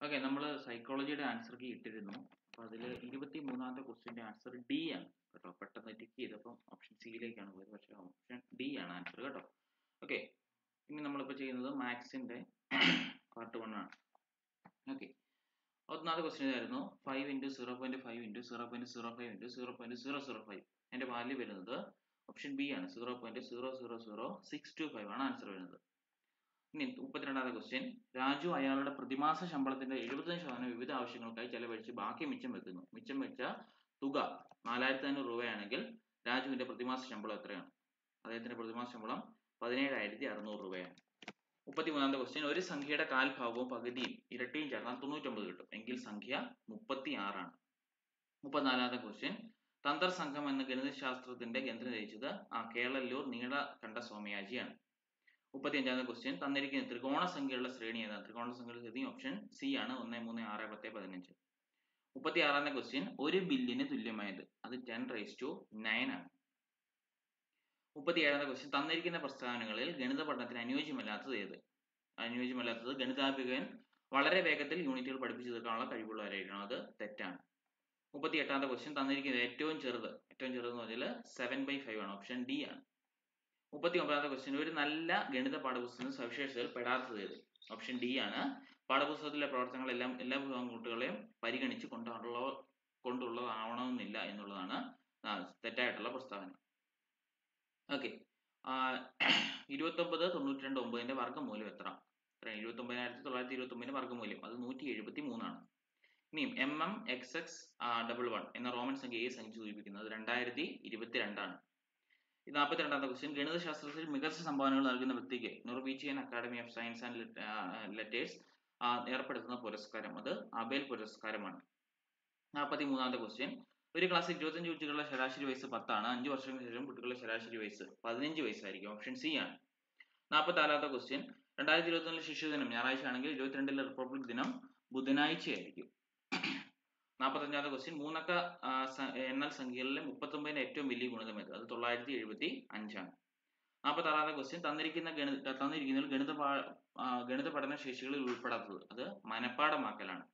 okay നമ്മൾ സൈക്കോളജിയുടെ answer key ഇട്ടിരുന്നു അപ്പോൾ അതിൽ ഇരുപത്തി മൂന്നാമത്തെ ക്വസ്റ്റിൻ്റെ ആൻസർ ഡി ആണ് കേട്ടോ പെട്ടെന്ന് ടിക്ക് ചെയ്തപ്പോൾ ഓപ്ഷൻ സിയിലേക്കാണ് പോയത് പക്ഷേ ഓപ്ഷൻ ഡി ആണ് ആൻസർ കേട്ടോ ഓക്കെ ഇനി നമ്മളിപ്പോൾ ചെയ്യുന്നത് മാത്സിൻ്റെ പാർട്ട് വൺ ആണ് ഓക്കെ ഒന്നാമത്തെ ക്വസ്റ്റ്യൻ ആയിരുന്നു five into zero point five into zero point zero five into zero point zero zero five അതിൻ്റെ വാല്യൂ വരുന്നത് ഓപ്ഷൻ ബി ആണ് zero point zero zero zero six two five ആണ് answer വരുന്നത് ഇനി മുപ്പത്തിരണ്ടാമത്തെ ക്വസ്റ്റ്യൻ രാജു അയാളുടെ പ്രതിമാസ ശമ്പളത്തിന്റെ എഴുപത്തഞ്ച് ശതമാനം വിവിധ ആവശ്യങ്ങൾക്കായി ചെലവഴിച്ച് ബാക്കി മിച്ചം വെക്കുന്നു മിച്ചം വെച്ച തുക നാലായിരത്തി അഞ്ഞൂറ് രൂപയാണെങ്കിൽ രാജുവിന്റെ പ്രതിമാസ ശമ്പളം എത്രയാണ് അദ്ദേഹത്തിന്റെ പ്രതിമാസ ശമ്പളം പതിനേഴായിരത്തി അറുന്നൂറ് രൂപയാണ് മുപ്പത്തിമൂന്നാമത്തെ ക്വസ്റ്റ്യൻ ഒരു സംഖ്യയുടെ കാൽഭാഗവും പകുതിയും ഇരട്ടിയും ചേർന്നാൽ തൊണ്ണൂറ്റൊമ്പത് കിട്ടും എങ്കിൽ സംഖ്യ മുപ്പത്തി ആറാണ് മുപ്പത്തിനാലാമത്തെ ക്വസ്റ്റ്യൻ തന്തർ സംഘം എന്ന ഗണിതശാസ്ത്രത്തിന്റെ കേന്ദ്രം രചിച്ചത് ആ കേരളല്ലൂർ നീള കണ്ട സോമയാജിയാണ് മുപ്പത്തി അഞ്ചാമത്തെ ക്വസ്റ്റ്യൻ തന്നിരിക്കുന്ന ത്രികോണ സംഖ്യകളുടെ ശ്രേണി ഏതാണ് ത്രികോണ സംഖ്യയുടെ ശ്രേണി ഓപ്ഷൻ സി ആണ് ഒന്ന് മൂന്ന് ആറ് പത്ത് പതിനഞ്ച് മുപ്പത്തി ആറാമത്തെ ക്വസ്റ്റ്യൻ ഒരു ബില്ലിന് തുല്യമായത് അത് ടെൻ റേസ് ടു നയൻ ആണ് മുപ്പത്തി ഏഴാമത്തെ ക്വസ്റ്റ്യൻ തന്നിരിക്കുന്ന പ്രസ്താവനകളിൽ ഗണിത പഠനത്തിന് അനുയോജ്യമല്ലാത്തത് ഏത് അനുയോജ്യമല്ലാത്തത് ഗണിതാഭികൻ വളരെ വേഗത്തിൽ യൂണിറ്റുകൾ പഠിപ്പിച്ചു തീർക്കാനുള്ള കഴിവുള്ളവരായിരിക്കണം അത് തെറ്റാണ് മുപ്പത്തി എട്ടാമത്തെ ക്വസ്റ്റ്യൻ തന്നിരിക്കുന്നത് ഏറ്റവും ചെറുത് ഏറ്റവും ചെറുത് എന്ന് പറഞ്ഞാൽ സെവൻ ബൈ ഫൈവ് ആണ് ഓപ്ഷൻ ഡി ആണ് മുപ്പത്തി ഒമ്പതാമത്തെ ക്വസ്റ്റ്യൻ ഒരു നല്ല ഗണിത പാഠപുസ്തകം സവിശേഷതകൾ പെടാത്തത് ഏത് ഓപ്ഷൻ ഡി ആണ് പാഠപുസ്തകത്തിലെ പ്രവർത്തനങ്ങളെല്ലാം എല്ലാ വിഭാഗം കുട്ടികളെയും പരിഗണിച്ച് കൊണ്ടുള്ള കൊണ്ടുള്ളതാവണമെന്നില്ല എന്നുള്ളതാണ് തെറ്റായിട്ടുള്ള പ്രസ്താവന ഓക്കെ ഇരുപത്തൊമ്പത് തൊണ്ണൂറ്റി രണ്ട് ഒമ്പതിന്റെ വർഗ്ഗമൂല്യം എത്ര ഇരുപത്തി ഒമ്പതിനായിരത്തി തൊള്ളായിരത്തി ഇരുപത്തി ഒമ്പതിന്റെ വർഗ്ഗമൂല്യം അത് നൂറ്റി എഴുപത്തി മൂന്നാണ് ഇനിയും M M X X double one എന്ന റോമൻ സംഖ്യ ഏത് സംഖ്യ സൂചിപ്പിക്കുന്നത് രണ്ടായിരത്തി ഇരുപത്തി രണ്ടാണ് ഇത് നാൽപ്പത്തി രണ്ടാമത്തെ ക്വസ്റ്റ്യൻ ഗണിതശാസ്ത്രത്തിൽ മികച്ച സംഭാവനകൾ നൽകുന്ന വ്യക്തിക്ക് Norwegian academy of science and letters ഏർപ്പെടുത്തുന്ന പുരസ്കാരം അത് അബേൽ പുരസ്കാരമാണ് നാൽപ്പത്തി മൂന്നാമത്തെ ക്വസ്റ്റ്യൻ ഒരു ക്ലാസ് ഇരുപത്തഞ്ച് കുട്ടികളുടെ ശരാശരി വയസ്സ് പത്താണ് അഞ്ച് വർഷങ്ങൾക്ക് ശേഷം കുട്ടികളുടെ ശരാശരി വയസ്സ് പതിനഞ്ച് വയസ്സായിരിക്കും ഓപ്ഷൻ സി ആണ് നാൽപ്പത്തി ആറാമത്തെ ക്വസ്റ്റ്യൻ രണ്ടായിരത്തി ഇരുപത്തൊന്നിലെ ശിശുദിനം ഞായറാഴ്ച ആണെങ്കിൽ ഇരുപത്തിരണ്ടിലെ റിപ്പബ്ലിക് ദിനം ബുധനാഴ്ചയായിരിക്കും നാൽപ്പത്തഞ്ചാമത്തെ ക്വസ്റ്റ്യൻ മൂന്നക്ക എണ്ണൽ സംഖ്യകളിലെ മുപ്പത്തൊമ്പതിന് ഏറ്റവും വലിയ ഗുണിതം ഏത് അത് തൊള്ളായിരത്തി എഴുപത്തി അഞ്ചാണ് നാൽപ്പത്തി ആറാമത്തെ ക്വസ്റ്റ്യൻ തന്നിരിക്കുന്ന ഗണിത തന്നിരിക്കുന്നതിൽ ഗണിത ഗണിത പഠന ശേഷികളിൽ ഉൾപ്പെടാത്തത് അത് മനപ്പാടമാക്കലാണ്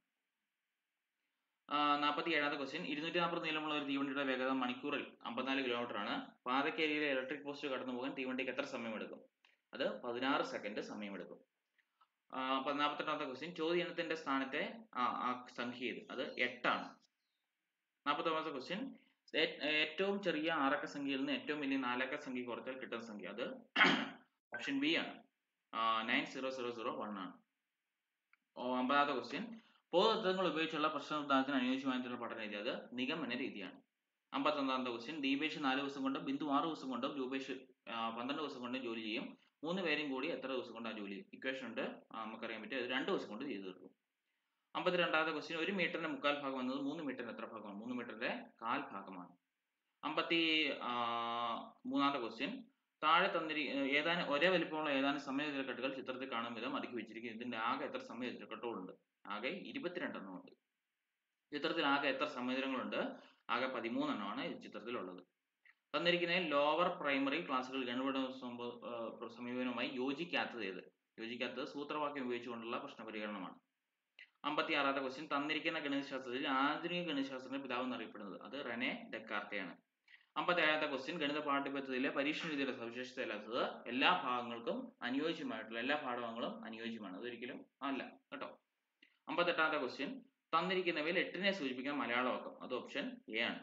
നാൽപ്പത്തി ഏഴാമത്തെ ക്വസ്റ്റ്യൻ ഇരുന്നൂറ്റി നാൽപ്പത് നീളമുള്ള ഒരു തീവണ്ടിയുടെ വേഗത മണിക്കൂറിൽ അമ്പത്തിനാല് കിലോമീറ്റർ ആണ് പാതക്കരിയിലെ ഇലക്ട്രിക് പോസ്റ്റ് കടന്നു പോകാൻ തീവണ്ടിക്ക് എത്ര സമയമെടുക്കും അത് പതിനാറ് സെക്കൻഡ് സമയമെടുക്കും നാൽപ്പത്തെട്ടാമത്തെ ക്വസ്റ്റ്യൻ ചോദ്യത്തിന്റെ സ്ഥാനത്തെ ആ സംഖ്യ ഏത് അത് എട്ടാണ് നാൽപ്പത്തൊമ്പതാമത്തെ ക്വസ്റ്റ്യൻ ഏറ്റവും ചെറിയ ആറക്ക സംഖ്യയിൽ നിന്ന് ഏറ്റവും വലിയ നാലക്ക സംഖ്യ കുറച്ചാൽ കിട്ടുന്ന സംഖ്യ അത് ഓപ്ഷൻ ബി ആണ് nine zero zero zero one ആണ് ഒമ്പതാമത്തെ ക്വസ്റ്റ്യൻ പൊതുതത്വങ്ങൾ ഉപയോഗിച്ചുള്ള പ്രശ്നോദ്ധാനത്തിന് അനുയോജ്യമായിട്ടുള്ള പഠന രീതി അത് നിഗമന രീതിയാണ് അമ്പത്തൊന്നാമത്തെ ക്വസ്റ്റ്യൻ ദീപേഷ് നാല് ദിവസം കൊണ്ടും ബിന്ദു ആറ് ദിവസം കൊണ്ടും രൂപേഷ് പന്ത്രണ്ട് ദിവസം കൊണ്ടും ജോലി ചെയ്യും മൂന്ന് പേരും കൂടി എത്ര ദിവസം കൊണ്ട് ആ ജോലി ചെയ്യും ഇക്വേഷൻ ഉണ്ട് നമുക്കറിയാൻ പറ്റും അത് രണ്ട് ദിവസം കൊണ്ട് ചെയ്തു തീർക്കും അമ്പത്തിരണ്ടാമത്തെ ക്വസ്റ്റ്യൻ ഒരു മീറ്ററിന്റെ മുക്കാൽ ഭാഗം എന്നത് മൂന്ന് മീറ്ററിന്റെ എത്ര ഭാഗമാണ് മൂന്ന് മീറ്ററിന്റെ കാൽ ഭാഗമാണ് അമ്പത്തി മൂന്നാമത്തെ ക്വസ്റ്റ്യൻ താഴെ തന്നിരി ഏതാനും ഒരേ വലിപ്പമുള്ള ഏതാനും സമയത്തിരക്കെട്ടുകൾ ചിത്രത്തിൽ കാണും വിധം അടുക്കി വെച്ചിരിക്കും ഇതിന്റെ ആകെ എത്ര സമയത്തിരക്കെട്ടുകളുണ്ട് ആകെ ഇരുപത്തിരണ്ടെണ്ണം ഉണ്ട് ചിത്രത്തിൽ ആകെ എത്ര സമയതരങ്ങളുണ്ട് ആകെ പതിമൂന്നെണ്ണമാണ് ഈ ചിത്രത്തിലുള്ളത് തന്നിരിക്കുന്നതിൽ ലോവർ പ്രൈമറി ക്ലാസ്സുകൾ ഗണിത സമീപനവുമായി യോജിക്കാത്തത് ഏത് യോജിക്കാത്തത് സൂത്രവാക്യം ഉപയോഗിച്ചുകൊണ്ടുള്ള പ്രശ്ന പരിഹരണമാണ് അമ്പത്തി ആറാമത്തെ ക്വസ്റ്റ്യൻ തന്നിരിക്കുന്ന ഗണിതശാസ്ത്രത്തിൽ ആധുനിക ഗണിതശാസ്ത്രത്തിന്റെ പിതാവ് എന്നറിയപ്പെടുന്നത് അത് റെനെ ഡെക്കാർട്ടയാണ് അമ്പത്തി ഏഴാമത്തെ ക്വസ്റ്റ്യൻ ഗണിത പാഠ്യപദ്ധതിയിലെ പരീക്ഷണ രീതിയുടെ സവിശേഷതയല്ലാത്തത് എല്ലാ ഭാഗങ്ങൾക്കും അനുയോജ്യമായിട്ടുള്ള എല്ലാ പാഠഭാഗങ്ങളും അനുയോജ്യമാണ് അതൊരിക്കലും അല്ല കേട്ടോ അമ്പത്തെട്ടാമത്തെ ക്വസ്റ്റ്യൻ തന്നിരിക്കുന്നവയിൽ എട്ടിനെ സൂചിപ്പിക്കാൻ മലയാളമാക്കും അത് ഓപ്ഷൻ എ ആണ്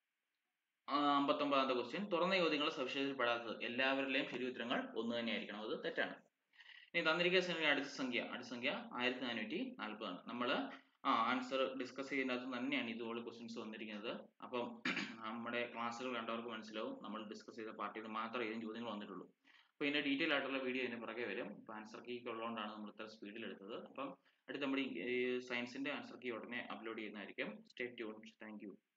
അമ്പത്തൊമ്പതാമത്തെ ക്വസ്റ്റ്യൻ തുറന്ന ചോദ്യങ്ങൾ സവിശേഷപ്പെടാത്തത് എല്ലാവരിലെയും ശരി ഉത്തരങ്ങൾ ഒന്ന് തന്നെയായിരിക്കണം അത് തെറ്റാണ് ഇനി തന്നിരിക്കുന്ന സംഖ്യ അടുത്ത സംഖ്യ അടുത്ത സംഖ്യ ആയിരത്തി നാനൂറ്റി നാൽപ്പതാണ് നമ്മൾ ആ ആൻസർ ഡിസ്കസ് ചെയ്യുന്നത് തന്നെയാണ് ഇതുപോലെ ക്വസ്റ്റ്യൻസ് വന്നിരിക്കുന്നത് അപ്പം നമ്മുടെ ക്ലാസ്സുകൾ കണ്ടവർക്ക് മനസ്സിലാവും നമ്മൾ ഡിസ്കസ് ചെയ്ത പാർട്ടിയിൽ മാത്രമേ ഇതിന് ചോദ്യങ്ങൾ വന്നിട്ടുള്ളൂ അപ്പോൾ ഇതിന്റെ ഡീറ്റെയിൽ ആയിട്ടുള്ള വീഡിയോ ഇതിന് പുറകെ വരും ഇപ്പോൾ ആൻസർ കീ ഉള്ളതുകൊണ്ടാണ് നമ്മൾ ഇത്ര സ്പീഡിൽ എടുത്തത് അപ്പം അടുത്ത് നമ്മുടെ സയൻസിന്റെ ആൻസർ കീ ഉടനെ അപ്ലോഡ് ചെയ്യുന്നതായിരിക്കും സ്റ്റേ ട്യൂൺ താങ്ക്